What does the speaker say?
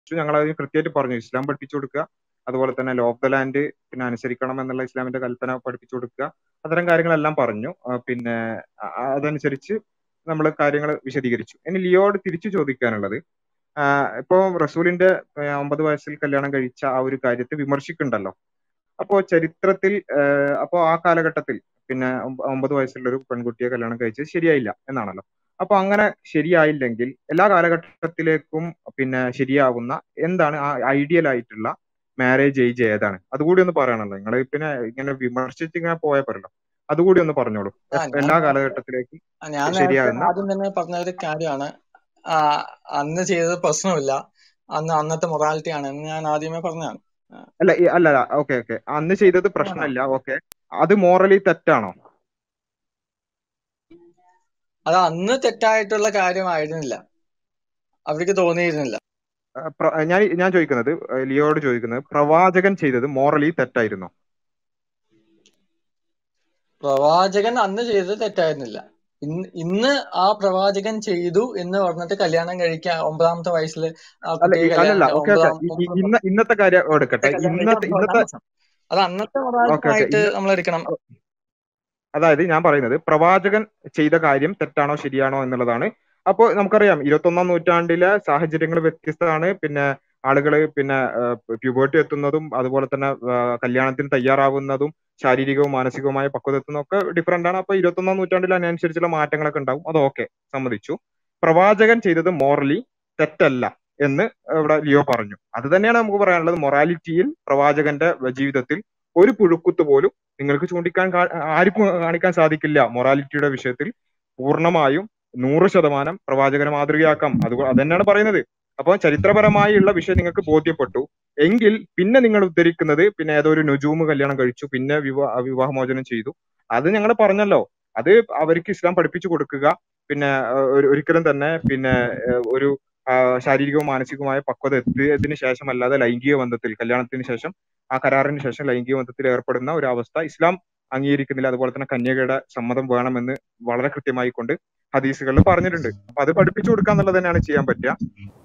ഞങ്ങൾ അതിന് കൃത്യമായിട്ട് പറഞ്ഞു ഇസ്ലാം പഠിപ്പിച്ചു കൊടുക്കുക അതുപോലെ തന്നെ ലോ ഓഫ് ദ ലാൻഡ് പിന്നെ അനുസരിക്കണം എന്നുള്ള ഇസ്ലാമിന്റെ കൽപ്പന പഠിപ്പിച്ചു കൊടുക്കുക അത്തരം കാര്യങ്ങളെല്ലാം പറഞ്ഞു ആ, പിന്നെ അ- അ- അതനുസരിച്ച് നമ്മൾ കാര്യങ്ങൾ വിശദീകരിച്ചു ഇനി ലിയോട് തിരിച്ചു ചോദിക്കാനുള്ളത് ആഹ് ഇപ്പോ റസൂലിന്റെ ആഹ് ഒമ്പത് വയസ്സിൽ കല്യാണം കഴിച്ച ആ ഒരു കാര്യത്തെ വിമർശിക്കുന്നുണ്ടല്ലോ അപ്പോ ചരിത്രത്തിൽ ആഹ് അപ്പോ ആ കാലഘട്ടത്തിൽ പിന്നെ ഒമ്പ- ഒമ്പത് വയസ്സുള്ള ഒരു പെൺകുട്ടിയെ കല്യാണം കഴിച്ചത് ശരിയായില്ല എന്നാണല്ലോ അപ്പൊ അങ്ങനെ ശരിയായില്ലെങ്കിൽ എല്ലാ കാലഘട്ടത്തിലേക്കും പിന്നെ ശരിയാവുന്ന എന്താണ് ആ ഐഡിയൽ ആയിട്ടുള്ള മാരേജ് ഏജ് ഏതാണ് അതുകൂടി ഒന്ന് പറയണല്ലോ നിങ്ങൾ പിന്നെ ഇങ്ങനെ വിമർശിച്ച് ഇങ്ങനെ പോയ പോരല്ലോ അതുകൂടി ഒന്ന് പറഞ്ഞോളൂ ആ എ- ഞാൻ എല്ലാ നേരത്തെ കാലഘട്ടത്തിലേക്കും ആ, ഞാൻ നേരത്തെ ശരിയാകുന്ന ആദ്യം തന്നെ പറഞ്ഞ ഒരു കാര്യമാണ് ആ, അന്ന് ചെയ്തത് പ്രശ്നമില്ല അന്ന് അന്നത്തെ മൊറാലിറ്റി ആണ് എന്ന് ഞാൻ ആദ്യമേ പറഞ്ഞതാണ് ആ, അല്ല ഈ- അല്ല അല്ല ഓക്കെ ഓക്കെ അന്ന് ചെയ്തത് ആ, പ്രശ്നമില്ല ഓക്കെ അത് മോറലി തെറ്റാണോ അത് അന്ന് തെറ്റായിട്ടുള്ള കാര്യമായിരുന്നില്ല അവർക്ക് തോന്നിയിരുന്നില്ല ആ, പ്ര- ഞാൻ ഞാൻ ചോദിക്കുന്നത് ഏഹ് ലിയോയോട് ചോദിക്കുന്നത് പ്രവാചകൻ ചെയ്തത് മോറലി തെറ്റായിരുന്നോ പ്രവാചകൻ അന്ന് ചെയ്തത് തെറ്റായിരുന്നില്ല ഇന്ന് ഇന്ന് ആ പ്രവാചകൻ ചെയ്തു എന്ന് പറഞ്ഞിട്ട് കല്യാണം കഴിക്കാൻ ഒമ്പതാമത്തെ വയസ്സിൽ ആ അല്ല കുട്ടിയെ ഈ- അല്ലല്ല കല്യാണം ഓക്കെ ഓക്കെ ഒമ്പതാം ഇന്ന ഇന്നത്തെ കാര്യം എടുക്കട്ടെ കല്യാണം ഇന്നത്തെ കഴിക്കാൻ ഇന്നത്തെ പതിനാല് വർഷം അത് അന്നത്തെ മൊറാലിറ്റി ഓക്കെ ഓക്കെ ആയിട്ട് ഇന്ന നമ്മൾ എടുക്കണം അതായത് ഞാൻ പറയുന്നത് പ്രവാചകൻ ചെയ്ത കാര്യം തെറ്റാണോ ശരിയാണോ എന്നുള്ളതാണ് അപ്പോൾ നമുക്കറിയാം ഇരുപത്തൊന്നാം നൂറ്റാണ്ടിലെ സാഹചര്യങ്ങൾ വ്യത്യസ്തമാണ് പിന്നെ ആളുകൾ പിന്നെ പ്യൂബേർട്ടി എത്തുന്നതും അതുപോലെ തന്നെ ആ, കല്യാണത്തിന് തയ്യാറാവുന്നതും ശാരീരികവും മാനസികവുമായ പക്വത എത്തുന്നതൊക്കെ ഡിഫറെന്റ് ആണ് അപ്പൊ ഇരുപത്തൊന്നാം നൂറ്റാണ്ടിൽ അതിനനുസരിച്ചുള്ള മാറ്റങ്ങളൊക്കെ ഉണ്ടാവും അത് ഓക്കെ സമ്മതിച്ചു പ്രവാചകൻ ചെയ്തത് മോറലി തെറ്റല്ല എന്ന് ഇവിടെ ലിയോ പറഞ്ഞു അത് തന്നെയാണ് നമുക്ക് പറയാനുള്ളത് മൊറാലിറ്റിയിൽ പ്രവാചകന്റെ ജീവിതത്തിൽ ഒരു പുഴുക്കുത്ത് പോലും നിങ്ങൾക്ക് ചൂണ്ടിക്കാൻ കാ- ആർക്കും കാണിക്കാൻ സാധിക്കില്ല മൊറാലിറ്റിയുടെ വിഷയത്തിൽ പൂർണ്ണമായും നൂറ് ശതമാനം പ്രവാചകനെ മാതൃകയാക്കാം അത് അത് തന്നെയാണ് പറയുന്നത് അപ്പോൾ ചരിത്രപരമായുള്ള വിഷയം നിങ്ങൾക്ക് ബോധ്യപ്പെട്ടു എങ്കിൽ പിന്നെ നിങ്ങൾ ഉദ്ധരിക്കുന്നത് പിന്നെ ഏതോ ഒരു നുജൂമ് കല്യാണം കഴിച്ചു പിന്നെ വിവാഹ വിവാഹമോചനം ചെയ്തു അത് ഞങ്ങൾ പറഞ്ഞല്ലോ അത് അവർക്ക് ഇസ്ലാം പഠിപ്പിച്ചു കൊടുക്കുക പിന്നെ ഏഹ്, ഒരു- ഒരിക്കലും തന്നെ പിന്നെ ഏഹ്, ഒരു ആ, ശാരീരികവും മാനസികവുമായ പക്വത എത്തിയതിനു ശേഷം അല്ലാതെ ലൈംഗിക ബന്ധത്തിൽ കല്യാണത്തിന് ശേഷം ആ കരാറിന് ശേഷം ലൈംഗിക ബന്ധത്തിൽ ഏർപ്പെടുന്ന ഒരു അവസ്ഥ ഇസ്ലാം അംഗീകരിക്കുന്നില്ല അതുപോലെ തന്നെ കന്യകയുടെ സമ്മതം വേണമെന്ന് വളരെ കൃത്യമായി കൊണ്ട് ഹദീസുകളിൽ പറഞ്ഞിട്ടുണ്ട് അപ്പൊ അത് പഠിപ്പിച്ചു കൊടുക്കുക എന്നുള്ളത് തന്നെയാണ് ചെയ്യാൻ പറ്റുക